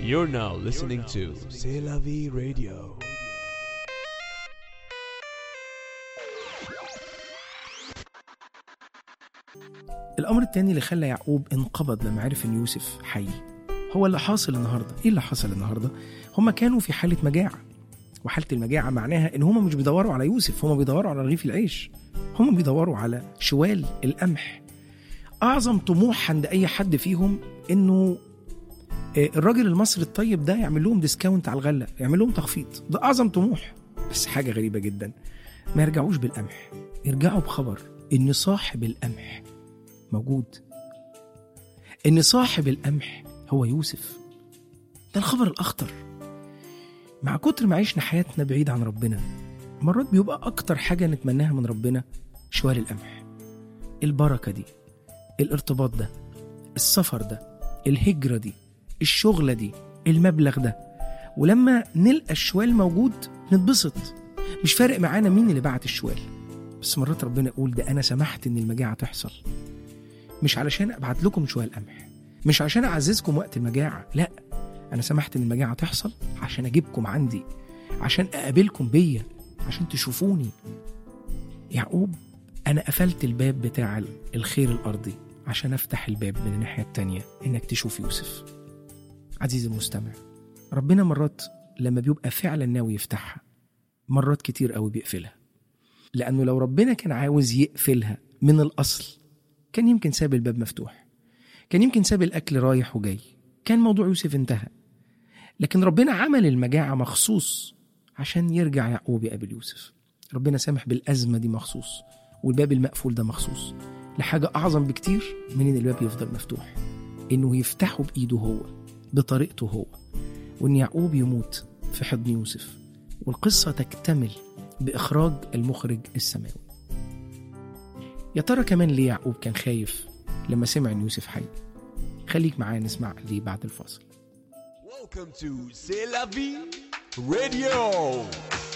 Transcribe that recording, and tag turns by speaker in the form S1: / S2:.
S1: You're now listening to C'est la vie radio.
S2: الأمر التاني اللي خلى يعقوب انقبض لما عرف إن يوسف حي هو اللي حاصل النهاردة إيه اللي حصل النهاردة؟ هما كانوا في حالة مجاعة وحالة المجاعة معناها إن هما مش بيدوروا على يوسف هما بيدوروا على رغيف العيش هما بيدوروا على شوال القمح أعظم طموح عند أي حد فيهم إنه آه، الراجل المصري الطيب ده يعمل لهم ديسكاونت على الغلة يعمل لهم تخفيض ده أعظم طموح بس حاجة غريبة جدا ما يرجعوش بالقمح يرجعوا بخبر إن صاحب القمح موجود إن صاحب القمح هو يوسف ده الخبر الأخطر مع كتر ما عشنا حياتنا بعيد عن ربنا مرات بيبقى أكتر حاجة نتمناها من ربنا شوال القمح البركة دي الارتباط ده السفر ده الهجرة دي الشغلة دي المبلغ ده ولما نلقى الشوال موجود نتبسط مش فارق معانا مين اللي بعت الشوال بس مرات ربنا يقول ده أنا سمحت إن المجاعة تحصل مش علشان ابعت لكم شويه القمح مش عشان اعززكم وقت المجاعه لا انا سمحت ان المجاعه تحصل عشان اجيبكم عندي عشان اقابلكم بيا عشان تشوفوني يعقوب انا قفلت الباب بتاع الخير الارضي عشان افتح الباب من الناحيه التانيه انك تشوف يوسف عزيزي المستمع ربنا مرات لما بيبقى فعلا ناوي يفتحها مرات كتير قوي بيقفلها لانه لو ربنا كان عاوز يقفلها من الاصل كان يمكن ساب الباب مفتوح كان يمكن ساب الأكل رايح وجاي كان موضوع يوسف انتهى لكن ربنا عمل المجاعة مخصوص عشان يرجع يعقوب يقابل يوسف ربنا سامح بالأزمة دي مخصوص والباب المقفول ده مخصوص لحاجة أعظم بكتير من إن الباب يفضل مفتوح إنه يفتحه بإيده هو بطريقته هو وإن يعقوب يموت في حضن يوسف والقصة تكتمل بإخراج المخرج السماوي يا ترى كمان ليه يعقوب كان خايف لما سمع ان يوسف حي خليك معايا نسمع ليه بعد الفاصل
S1: Welcome to C'est la vie radio.